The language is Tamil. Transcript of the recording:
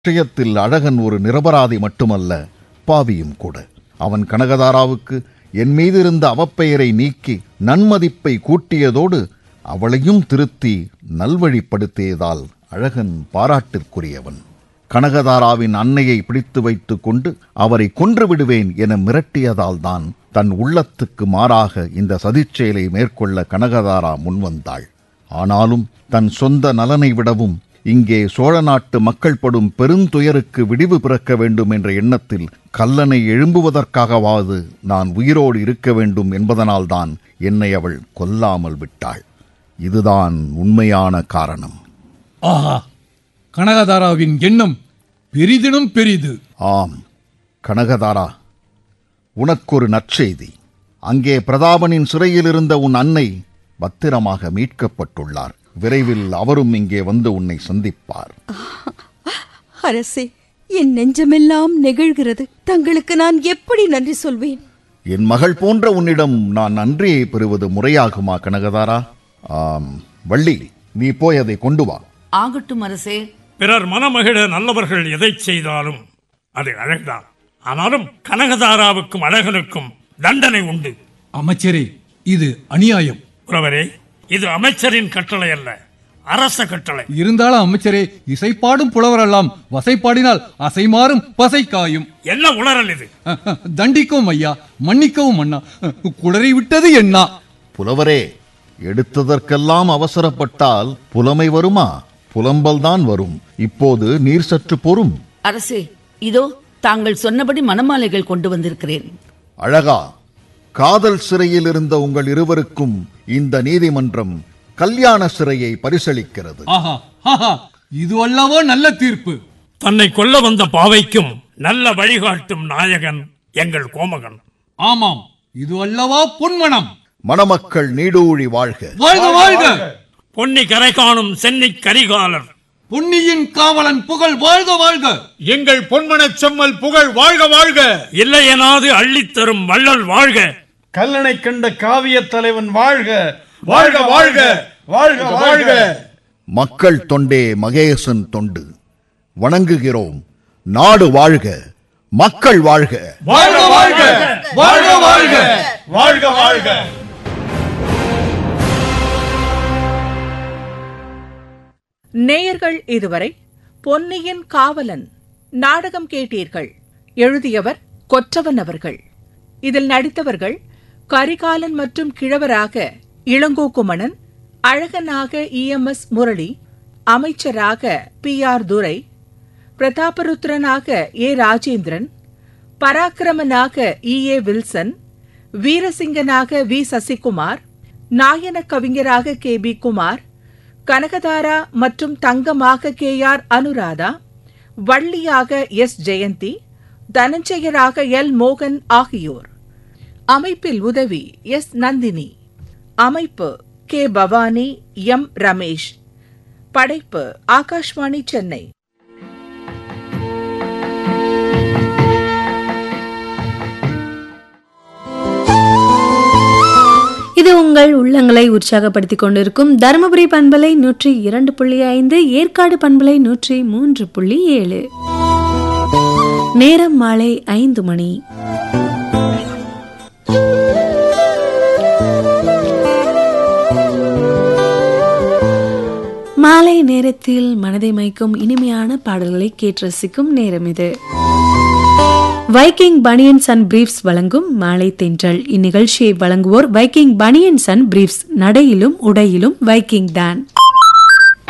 விஷயத்தில் அழகன் ஒரு நிரபராதி மட்டுமல்ல பாவியும் கூட அவன் கனகதாராவுக்கு என் மீது இருந்த அவப்பெயரை நீக்கி நன்மதிப்பை கூட்டியதோடு அவளையும் திருத்தி நல்வழிப்படுத்தியதால் அழகன் பாராட்டிற்குரியவன் கனகதாராவின் அன்னையை பிடித்து வைத்துக் கொண்டு அவரை கொன்று விடுவேன் என மிரட்டியதால்தான் தன் உள்ளத்துக்கு மாறாக இந்த சதிச்செயலை மேற்கொள்ள கனகதாரா முன்வந்தாள் ஆனாலும் தன் சொந்த நலனை விடவும் இங்கே சோழ நாட்டு மக்கள் படும் பெருந்துயருக்கு விடிவு பிறக்க வேண்டும் என்ற எண்ணத்தில் கல்லனை எழும்புவதற்காகவாவது நான் உயிரோடு இருக்க வேண்டும் என்பதனால்தான் என்னை அவள் கொல்லாமல் விட்டாள் இதுதான் உண்மையான காரணம் ஆஹா கனகதாராவின் எண்ணம் பெரிதினும் பெரிது ஆம் கனகதாரா உனக்கொரு நற்செய்தி அங்கே பிரதாபனின் சிறையில் இருந்த உன் அன்னை பத்திரமாக மீட்கப்பட்டுள்ளார் விரைவில் அவரும் இங்கே வந்து உன்னை சந்திப்பார் அரசே என் நெஞ்சமெல்லாம் நெகிழ்கிறது தங்களுக்கு நான் எப்படி நன்றி சொல்வேன் என் மகள் போன்ற உன்னிடம் நான் நன்றியை பெறுவது முறையாகுமா கனகதாரா ஆம் வள்ளி நீ போய் அதை கொண்டு வா ஆகட்டும் அரசே பிறர் மனமகிழ நல்லவர்கள் எதை செய்தாலும் அது அழகுதான் ஆனாலும் கனகதாராவுக்கும் அழகனுக்கும் தண்டனை உண்டு அமைச்சரே இது அநியாயம் புறவரே இது அமைச்சரின் கட்டளை அல்ல அரச கட்டளை இருந்தாலும் அமைச்சரே இசைப்பாடும் புலவரெல்லாம் வசைப்பாடினால் அசைமாறும் பசை காயும் என்ன உணரல் இது தண்டிக்கவும் ஐயா மன்னிக்கவும் அண்ணா குளறி விட்டது என்ன புலவரே எடுத்ததற்கெல்லாம் அவசரப்பட்டால் புலமை வருமா புலம்பல்தான் வரும் இப்போது நீர் சற்று பொறும் அரசே இதோ தாங்கள் சொன்னபடி மணமாலைகள் கொண்டு வந்திருக்கிறேன் அழகா காதல் சிறையில் இருந்த உங்கள் இருவருக்கும் இந்த நீதிமன்றம் கல்யாண சிறையை பரிசளிக்கிறது ஆஹா ஆஹா இது அல்லவோ நல்ல தீர்ப்பு தன்னை கொல்ல வந்த பாவைக்கும் நல்ல வழிகாட்டும் நாயகன் எங்கள் கோமகன் ஆமாம் இது அல்லவா பொன்மணம் மணமக்கள் நீடூழி வாழ்க வாழ்க வாழ்க பொன்னி கரை காணும் சென்னி கரிகாலர் பொன்னியின் காவலன் புகழ் வாழ்க வாழ்க எங்கள் பொன்மனச் செம்மல் புகழ் வாழ்க வாழ்க இல்லையனாது அள்ளித்தரும் வள்ளல் வாழ்க கல்லணை கண்ட காவிய தலைவன் வாழ்க வாழ்க வாழ்க வாழ்க வாழ்க மக்கள் தொண்டே மகேசன் தொண்டு வணங்குகிறோம் நாடு வாழ்க மக்கள் வாழ்க வாழ்க வாழ்க வாழ்க வாழ்க வாழ்க வாழ்க நேயர்கள் இதுவரை பொன்னியின் காவலன் நாடகம் கேட்டீர்கள் எழுதியவர் கொற்றவன் அவர்கள் இதில் நடித்தவர்கள் கரிகாலன் மற்றும் கிழவராக இளங்கோகுமணன் அழகனாக இஎம்எஸ் முரளி அமைச்சராக பி ஆர் துரை பிரதாபருத்ரனாக ஏ ராஜேந்திரன் பராக்கிரமனாக இ ஏ வில்சன் வீரசிங்கனாக வி சசிகுமார் நாயன கவிஞராக கே பி குமார் கனகதாரா மற்றும் தங்கமாக கே ஆர் அனுராதா வள்ளியாக எஸ் ஜெயந்தி தனஞ்சயராக எல் மோகன் ஆகியோர் அமைப்பில் உதவி எஸ் நந்தினி அமைப்பு கே பவானி எம் ரமேஷ் படைப்பு ஆகாஷ்வாணி சென்னை இது உங்கள் உள்ளங்களை உற்சாகப்படுத்திக் கொண்டிருக்கும் தருமபுரி பண்பலை நூற்றி இரண்டு புள்ளி ஐந்து ஏற்காடு பண்பலை நூற்றி மூன்று புள்ளி ஏழு நேரம் மாலை ஐந்து மணி மாலை நேரத்தில் மனதை மைக்கும் இனிமையான பாடல்களை கேட்டு ரசிக்கும் நேரம் இது வைக்கிங் பனியன்ஸ் அண்ட் பிரீஃப்ஸ் வழங்கும் மாலை தென்றல் இந்நிகழ்ச்சியை வழங்குவோர் வைக்கிங் பனியன்ஸ் அண்ட் பிரீஃப்ஸ் நடையிலும் உடையிலும் வைக்கிங் தான்